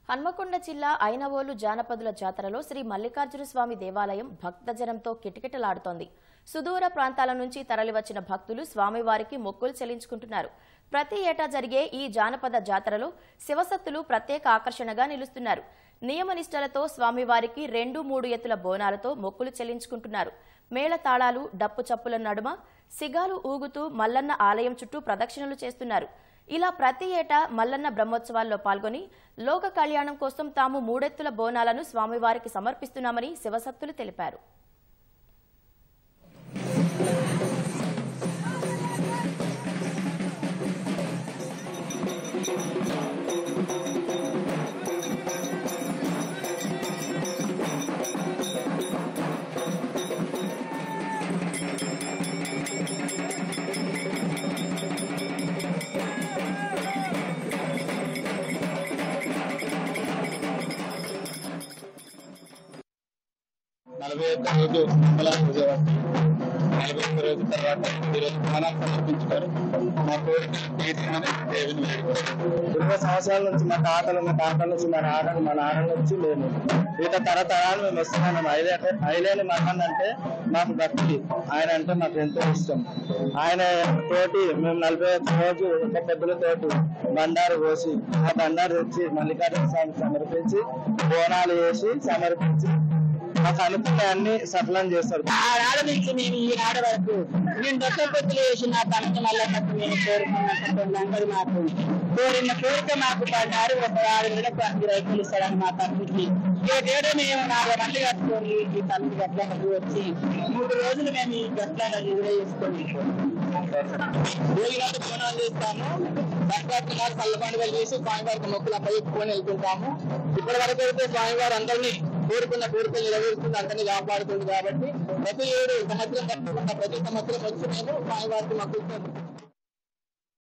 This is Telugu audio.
హన్మకొండ జిల్లా ఐనవోలు జానపదుల జాతరలో శ్రీ మల్లికార్జున స్వామి దేవాలయం భక్తజనంతో కిటకిటలాడుతోంది సుదూర ప్రాంతాల నుంచి తరలివచ్చిన భక్తులు స్వామివారికి మొక్కులు చెల్లించుకుంటున్నారు ప్రతి ఏటా జరిగే ఈ జానపద జాతరలో శివసత్తులు ప్రత్యేక ఆకర్షణగా నిలుస్తున్నారు నియమనిష్టలతో స్వామివారికి రెండు మూడు ఎత్తుల బోనాలతో మొక్కులు చెల్లించుకుంటున్నారు మేళ తాళాలు డప్పు చప్పుల నడుమ సిగాలు ఊగుతూ మల్లన్న ఆలయం చుట్టూ ప్రదక్షిణలు చేస్తున్నారు ఇలా ప్రతి ఏటా మల్లన్న బ్రహ్మోత్సవాల్లో పాల్గొని లోక కళ్యాణం కోసం తాము మూడెత్తుల బోనాలను స్వామివారికి సమర్పిస్తున్నామని శివసత్తులు తెలిపారు నలభై ఒక్క రోజు మంగళవారం విజయవాడ నలభై ఒక్క రోజు తర్వాత ఈరోజు ప్రాణాలు సమర్పించుతారు మా కోరిక తీర్చమని దేవుని వేడుకుంటారు ఇరవై సంవత్సరాల నుంచి మా తాతలు మా తాతల నుంచి మా నాన్న మా నాన్న నుంచి మేము మిగతా తరతరాలు మేము వస్తున్నాం ఐలే ఐలేని మహన్ అంటే మాకు భక్తి ఆయన అంటే మాకు ఎంతో ఇష్టం ఆయన తోటి మేము నలభై ఒక్క రోజు ఒక పెద్దలతోటి బండారు పోసి ఆ బండారు తెచ్చి మల్లికార్జున స్వామికి సమర్పించి బోనాలు వేసి సమర్పించి మాకు అనుకున్న అన్ని సఫలం చేస్తారు ఆనాడు నుంచి మేము ఈ నాడ వరకు నేను దొక్క పొత్తులు వేసిన తనకి మళ్ళీ మేము కోరుకున్నటువంటి అందరూ మాకు కోరిన కోరిక మాకు పడ్డారు ఒక ఆరు నెలలకు అన్ని రైతులు ఇస్తారని మా తల్లికి ఏడేడో మేము నాలుగు మంది కట్టుకొని ఈ తల్లి గట్లకి వచ్చి మూడు రోజులు మేము ఈ గట్లని చేసుకొని భోగినాడు బోనాలు చేస్తాము సంక్రాంతి నాడు పళ్ళ పండుగలు చేసి స్వామివారికి మొక్కులు అప్పచెప్పుకొని వెళ్తుంటాము ఇప్పటి వరకు అయితే స్వామివారు అందరినీ కోరుకున్న కోరికలు నెరవేరుస్తుంది అందరినీ కాపాడుతుంది కాబట్టి ప్రతి ఏడు సంవత్సరం తప్పకుండా ప్రతి సంవత్సరం వచ్చి మేము స్వామివారికి మొక్కులు